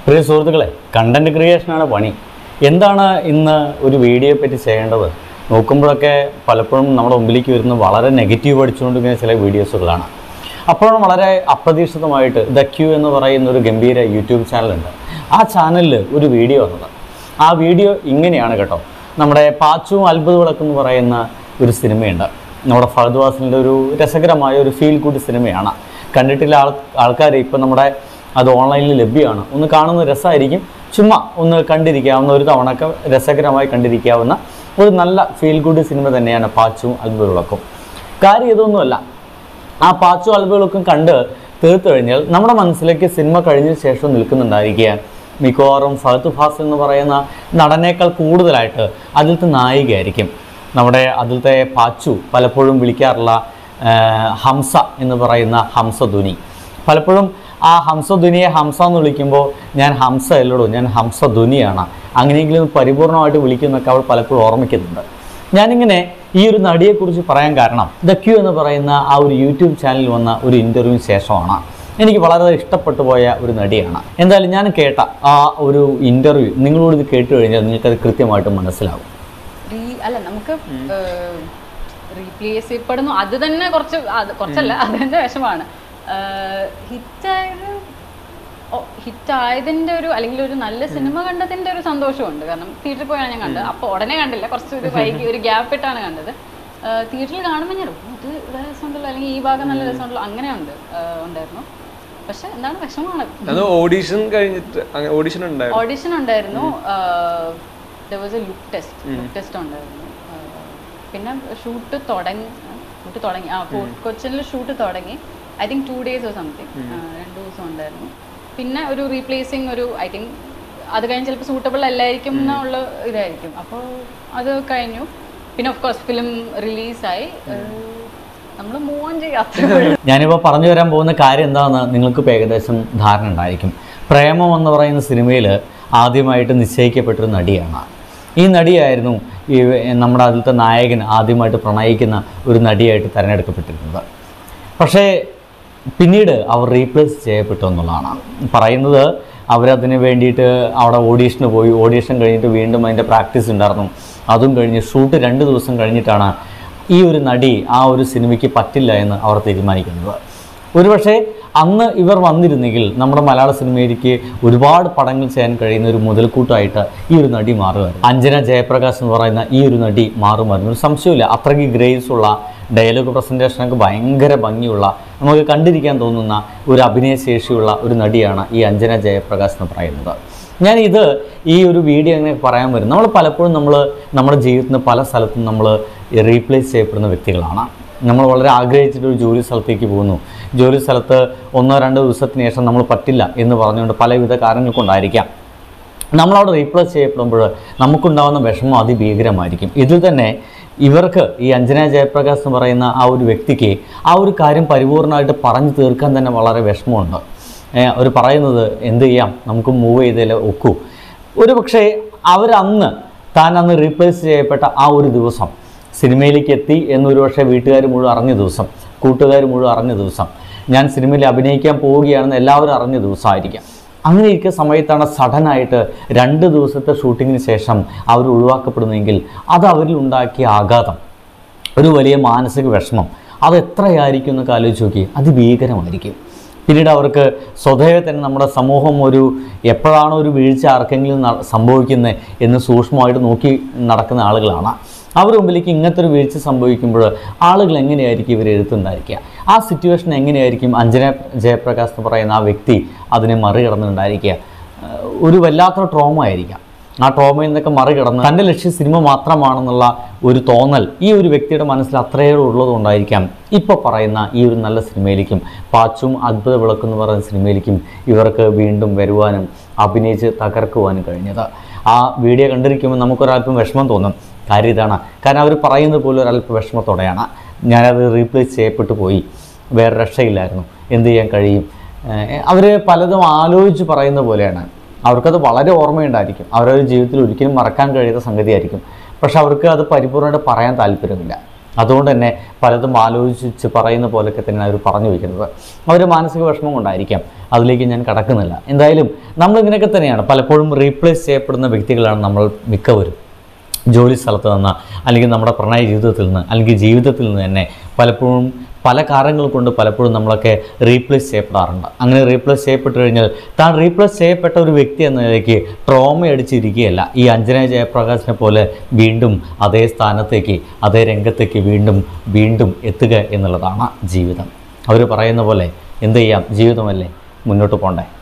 പ്രിയ സുഹൃത്തുക്കളെ കണ്ടന്റ് ക്രിയേഷനാണ് പണി എന്താണ് ഇന്ന് ഒരു വീഡിയോയെ പറ്റി ചെയ്യേണ്ടത് നോക്കുമ്പോഴൊക്കെ പലപ്പോഴും നമ്മുടെ മുമ്പിലേക്ക് വരുന്ന വളരെ നെഗറ്റീവ് അടിച്ചുകൊണ്ടിരിക്കുന്ന ചില വീഡിയോസുകളാണ് അപ്പോഴും വളരെ അപ്രതീക്ഷിതമായിട്ട് ദ ക്യൂ എന്ന് പറയുന്ന ഒരു ഗംഭീര യൂട്യൂബ് ചാനലുണ്ട് ആ ചാനലിൽ ഒരു വീഡിയോ വന്നത് ആ വീഡിയോ ഇങ്ങനെയാണ് കേട്ടോ നമ്മുടെ പാച്ചുവും അത്ഭുത വിളക്ക് എന്ന് പറയുന്ന ഒരു സിനിമയുണ്ട് നമ്മുടെ ഫഹദ് വാസിലിൻ്റെ ഒരു രസകരമായ ഒരു ഫീൽ ഗുഡ് സിനിമയാണ് കണ്ടിട്ടുള്ള ആൾ ആൾക്കാർ ഇപ്പം നമ്മുടെ അത് ഓൺലൈനിൽ ലഭ്യമാണ് ഒന്ന് കാണുന്ന രസമായിരിക്കും ചുമ്മാ ഒന്ന് കണ്ടിരിക്കാവുന്ന ഒരു തവണയൊക്കെ രസകരമായി കണ്ടിരിക്കാവുന്ന ഒരു നല്ല ഫീൽ ഗുഡ് സിനിമ തന്നെയാണ് പാച്ചും അത്ഭുത വിളക്കും കാര്യം ഇതൊന്നുമല്ല ആ പാച്ചു അത്ഭുതങ്ങളൊക്കെ കണ്ട് തീർത്തു കഴിഞ്ഞാൽ നമ്മുടെ മനസ്സിലേക്ക് സിനിമ കഴിഞ്ഞ ശേഷം നിൽക്കുന്നുണ്ടായിരിക്കുക മിക്കവാറും ഫഹദ് ഫാസ് എന്ന് പറയുന്ന നടനേക്കാൾ കൂടുതലായിട്ട് അതിലത്തെ നായികയായിരിക്കും നമ്മുടെ അതിലത്തെ പാച്ചു പലപ്പോഴും വിളിക്കാറുള്ള ആ, ഹംസ എന്ന് പറയുന്ന ഹംസധ്വനി പലപ്പോഴും ആ ഹംസധ്വനിയെ ഹംസ എന്ന് വിളിക്കുമ്പോൾ ഞാൻ ഹംസ അല്ലടോ ഞാൻ ഹംസധ്വനിയാണ് അങ്ങനെയെങ്കിലും പരിപൂർണമായിട്ട് വിളിക്കുന്നൊക്കെ അവൾ പലപ്പോഴും ഓർമ്മിക്കുന്നുണ്ട് ഞാനിങ്ങനെ ഈ ഒരു നടിയെക്കുറിച്ച് പറയാൻ കാരണം ദ ക്യൂ എന്ന് പറയുന്ന ആ ഒരു യൂട്യൂബ് ചാനലിൽ വന്ന ഒരു ഇൻ്റർവ്യൂവിന് ശേഷമാണ് എനിക്ക് വളരെ ഇഷ്ടപ്പെട്ടു പോയ ഒരു നടിയാണ് എന്തായാലും ഞാൻ കേട്ട ആ ഒരു ഇൻ്റർവ്യൂ നിങ്ങളോട് ഇത് കേട്ട് കഴിഞ്ഞാൽ നിങ്ങൾക്കത് കൃത്യമായിട്ട് മനസ്സിലാവും റീ- അല്ല നമുക്ക് റീപ്ലേസ് ചെയ്യപ്പെടുന്നു അത് തന്നെ കുറച്ച് അത് കുറച്ചല്ല അത് തന്നെ വിഷമാണ് ഹിറ്റായത് ഹിറ്റായതിന്റെ ഒരു അല്ലെങ്കിൽ ഒരു നല്ല സിനിമ കണ്ടതിന്റെ ഒരു സന്തോഷമുണ്ട് കാരണം തിയേറ്ററിൽ പോയാണ് ഞാൻ കണ്ടത് അപ്പോൾ ഉടനെ കണ്ടില്ല കുറച്ച് ഒരു വൈകി ഒരു ഗ്യാപ്പ് ഇട്ടാണ് കണ്ടത് തിയേറ്ററിൽ കാണുമ്പോൾ ഞാൻ "ഓ, ഇത് നല്ല രസമുണ്ടല്ലോ അല്ലെങ്കിൽ ഈ ഭാഗം നല്ല രസമുണ്ടല്ലോ അങ്ങനെ ഉണ്ട് ആഹ് ഉണ്ടായിരുന്നു പക്ഷെ എന്താണ് വിഷമമാണ് അത് ഓഡീഷൻ കഴിഞ്ഞിട്ട് ഓഡീഷൻ ഉണ്ടായിരുന്നു ഓഡിഷൻ ഉണ്ടായിരുന്നു was a look test look test ഉണ്ടായിരുന്നു ആഹ് പിന്നെ ഷൂട്ട് തുടങ്ങി ഷൂട്ട് തുടങ്ങി ആ ഫോർട്ട് കൊച്ചിനിൽ ഷൂട്ട് തുടങ്ങി I think two days or something രണ്ട് ദിവസം ഉണ്ടായിരുന്നു പിന്നെ ഒരു റീപ്ലേസിങ് ഒരു ഐ തിങ്ക് അത് കഴിഞ്ഞ് ചിലപ്പോൾ സൂട്ടബിൾ അല്ലായിരിക്കും എന്നുള്ള ഇതായിരിക്കും അപ്പോൾ അത് കഴിഞ്ഞു പിന്നെ ഓഫ് കോഴ്സ് ഫിലിം റിലീസായി നമ്മൾ മൂവ് ഓൺ ചെയ്യാത്ത ഞാനിപ്പോൾ പറഞ്ഞു വരാൻ പോകുന്ന കാര്യം എന്താണെന്ന് നിങ്ങൾക്ക് ഇപ്പോൾ ഏകദേശം ധാരണ ഉണ്ടായിരിക്കും പ്രേമം എന്ന് പറയുന്ന സിനിമയിൽ ആദ്യമായിട്ട് നിശ്ചയിക്കപ്പെട്ടൊരു നടിയാണ് ഈ നടിയായിരുന്നു ഈ നമ്മുടെ അതിലത്തെ നായകൻ ആദ്യമായിട്ട് പ്രണയിക്കുന്ന ഒരു നടിയായിട്ട് തിരഞ്ഞെടുക്കപ്പെട്ടിരുന്നത് പക്ഷേ പിന്നീട് അവർ റീപ്ലേസ് ചെയ്യപ്പെട്ടു എന്നുള്ളതാണ് പറയുന്നത് അവരതിന് വേണ്ടിയിട്ട് അവിടെ ഓഡീഷന് പോയി ഓഡീഷൻ കഴിഞ്ഞിട്ട് വീണ്ടും അതിൻ്റെ പ്രാക്ടീസ് ഉണ്ടായിരുന്നു അതും കഴിഞ്ഞ് ഷൂട്ട് രണ്ട് ദിവസം കഴിഞ്ഞിട്ടാണ് ഈ ഒരു നടി ആ ഒരു സിനിമയ്ക്ക് പറ്റില്ല എന്ന് അവർ തീരുമാനിക്കുന്നത് ഒരുപക്ഷെ അന്ന് ഇവർ വന്നിരുന്നെങ്കിൽ നമ്മുടെ മലയാള സിനിമയിലേക്ക് ഒരുപാട് പടങ്ങൾ ചെയ്യാൻ കഴിയുന്ന ഒരു മുതൽക്കൂട്ടായിട്ട് ഈ ഒരു നടി മാറുമായിരുന്നു അഞ്ജന ജയപ്രകാശ് എന്ന് പറയുന്ന ഈ ഒരു നടി മാറുമായിരുന്നു ഒരു സംശയമില്ല അത്രയ്ക്ക് ഗ്രേസ് ഉള്ള ഡയലോഗ് പ്രസൻറ്റേഷനൊക്കെ ഭയങ്കര ഭംഗിയുള്ള നമുക്ക് കണ്ടിരിക്കാൻ തോന്നുന്ന ഒരു അഭിനയശേഷിയുള്ള ഒരു നടിയാണ് ഈ അഞ്ജന ജയപ്രകാശ് എന്ന് പറയുന്നത് ഞാൻ ഇത് ഈ ഒരു വീഡിയോ എങ്ങനെ പറയാൻ വരും നമ്മൾ പലപ്പോഴും നമ്മൾ നമ്മുടെ ജീവിതത്തിൽ നിന്ന് പല സ്ഥലത്തും നമ്മൾ റീപ്ലേസ് ചെയ്യപ്പെടുന്ന വ്യക്തികളാണ് നമ്മൾ വളരെ ആഗ്രഹിച്ചിട്ട് ഒരു ജോലി സ്ഥലത്തേക്ക് പോകുന്നു ജോലി സ്ഥലത്ത് ഒന്നോ രണ്ടോ ദിവസത്തിന് ശേഷം നമ്മൾ പറ്റില്ല എന്ന് പറഞ്ഞുകൊണ്ട് പലവിധ കാരണങ്ങൾ കൊണ്ടായിരിക്കാം നമ്മളവിടെ റീപ്ലേസ് ചെയ്യപ്പെടുമ്പോൾ നമുക്കുണ്ടാകുന്ന വിഷമം അതിഭീകരമായിരിക്കും ഇതിൽ തന്നെ ഇവർക്ക് ഈ അഞ്ജന ജയപ്രകാശ് എന്ന് പറയുന്ന ആ ഒരു വ്യക്തിക്ക് ആ ഒരു കാര്യം പരിപൂർണമായിട്ട് പറഞ്ഞു തീർക്കാൻ തന്നെ വളരെ വിഷമമുണ്ട് അവർ പറയുന്നത് എന്ത് ചെയ്യാം നമുക്ക് മൂവ് ചെയ്തതിൽ ഒക്കൂ ഒരു പക്ഷേ അവരന്ന് താൻ അന്ന് റീപ്ലേസ് ചെയ്യപ്പെട്ട ആ ഒരു ദിവസം സിനിമയിലേക്ക് എത്തി എന്നൊരു പക്ഷേ വീട്ടുകാർ മുഴുവൻ അറിഞ്ഞ ദിവസം കൂട്ടുകാർ മുഴുവൻ അറിഞ്ഞ ദിവസം ഞാൻ സിനിമയിൽ അഭിനയിക്കാൻ പോവുകയാണെന്ന് എല്ലാവരും അറിഞ്ഞ ദിവസമായിരിക്കാം അങ്ങനെ ഇരിക്കുന്ന സമയത്താണ് സഡനായിട്ട് രണ്ട് ദിവസത്തെ ഷൂട്ടിങ്ങിന് ശേഷം അവർ ഒഴിവാക്കപ്പെടുന്നെങ്കിൽ അത് അവരിൽ ഉണ്ടാക്കിയ ആഘാതം ഒരു വലിയ മാനസിക വിഷമം അത് എത്രയായിരിക്കും എന്നൊക്കെ ആലോചിച്ച് നോക്കി അതിഭീകരമായിരിക്കും പിന്നീട് അവർക്ക് സ്വതവേ തന്നെ നമ്മുടെ സമൂഹം ഒരു എപ്പോഴാണോ ഒരു വീഴ്ച ആർക്കെങ്കിലും ന- സംഭവിക്കുന്നത് എന്ന് സൂക്ഷ്മമായിട്ട് നോക്കി നടക്കുന്ന ആളുകളാണ് അവർ മുമ്പിലേക്ക് ഇങ്ങനത്തെ ഒരു വീഴ്ച സംഭവിക്കുമ്പോൾ ആളുകൾ എങ്ങനെയായിരിക്കും ഇവർ എഴുത്തുണ്ടായിരിക്കുക ആ സിറ്റുവേഷൻ എങ്ങനെയായിരിക്കും അഞ്ജന ജയപ്രകാശ് എന്ന് പറയുന്ന ആ വ്യക്തി അതിനെ മറികടന്നുണ്ടായിരിക്കുക ഏഹ് ഒരു വല്ലാത്തൊരു ട്രോമ ആയിരിക്കാം ആ ട്രോമയിൽ നിന്നൊക്കെ മറികടന്ന് തൻ്റെ ലക്ഷ്യം സിനിമ മാത്രമാണെന്നുള്ള ഒരു തോന്നൽ ഈ ഒരു വ്യക്തിയുടെ മനസ്സിൽ അത്രയേറെ ഉള്ളതുകൊണ്ടായിരിക്കാം ഇപ്പോൾ പറയുന്ന ഈ ഒരു നല്ല സിനിമയിലേക്കും പാച്ചും അത്ഭുത വിളക്ക് എന്ന് പറയുന്ന സിനിമയിലേക്കും ഇവർക്ക് വീണ്ടും വരുവാനും അഭിനയിച്ച് തകർക്കുവാനും കഴിഞ്ഞത് ആ വീഡിയോ കണ്ടിരിക്കുമ്പോൾ നമുക്കൊരല്പം വിഷമം തോന്നും കാര്യം ഇതാണ് കാരണം അവർ പറയുന്നത് പോലും ഒരല്പം വിഷമത്തോടെയാണ് ഞാനത് റീപ്ലേസ് ചെയ്യപ്പെട്ടു പോയി വേറെ രക്ഷയില്ലായിരുന്നു എന്ത് ചെയ്യാൻ കഴിയും അവർ പലതും ആലോചിച്ച് പറയുന്ന പോലെയാണ് അവർക്കത് വളരെ ഓർമ്മയുണ്ടായിരിക്കും അവരവരുടെ ജീവിതത്തിൽ ഒരിക്കലും മറക്കാൻ കഴിയാത്ത സംഗതിയായിരിക്കും പക്ഷെ അവർക്ക് അത് പരിപൂർണ്ണമായിട്ട് പറയാൻ താല്പര്യമില്ല അതുകൊണ്ട് തന്നെ പലതും ആലോചിച്ച് പറയുന്ന പോലൊക്കെ തന്നെ അവർ പറഞ്ഞു വയ്ക്കുന്നത് അവർ മാനസിക വിഷമം കൊണ്ടായിരിക്കാം അതിലേക്ക് ഞാൻ കടക്കുന്നില്ല എന്തായാലും നമ്മളിങ്ങനെയൊക്കെ തന്നെയാണ് പലപ്പോഴും റീപ്ലേസ് ചെയ്യപ്പെടുന്ന വ്യക്തികളാണ് നമ്മൾ മിക്കവരും ജോലി സ്ഥലത്ത് നിന്ന് അല്ലെങ്കിൽ നമ്മുടെ പ്രണയ ജീവിതത്തിൽ നിന്ന് അല്ലെങ്കിൽ ജീവിതത്തിൽ നിന്ന് തന്നെ പലപ്പോഴും പല കാരണങ്ങൾ കൊണ്ട് പലപ്പോഴും നമ്മളൊക്കെ റീപ്ലേസ് ചെയ്യപ്പെടാറുണ്ട് അങ്ങനെ റീപ്ലേസ് ചെയ്യപ്പെട്ട് കഴിഞ്ഞാൽ താൻ റീപ്ലേസ് ചെയ്യപ്പെട്ട ഒരു വ്യക്തി എന്ന നിലയ്ക്ക് ട്രോമ അടിച്ചിരിക്കുകയല്ല ഈ അഞ്ജന ജയപ്രകാശിനെ പോലെ വീണ്ടും അതേ സ്ഥാനത്തേക്ക് അതേ രംഗത്തേക്ക് വീണ്ടും വീണ്ടും എത്തുക എന്നുള്ളതാണ് ജീവിതം അവർ പറയുന്ന പോലെ എന്ത് ചെയ്യാം ജീവിതമല്ലേ മുന്നോട്ട് പോകണ്ടേ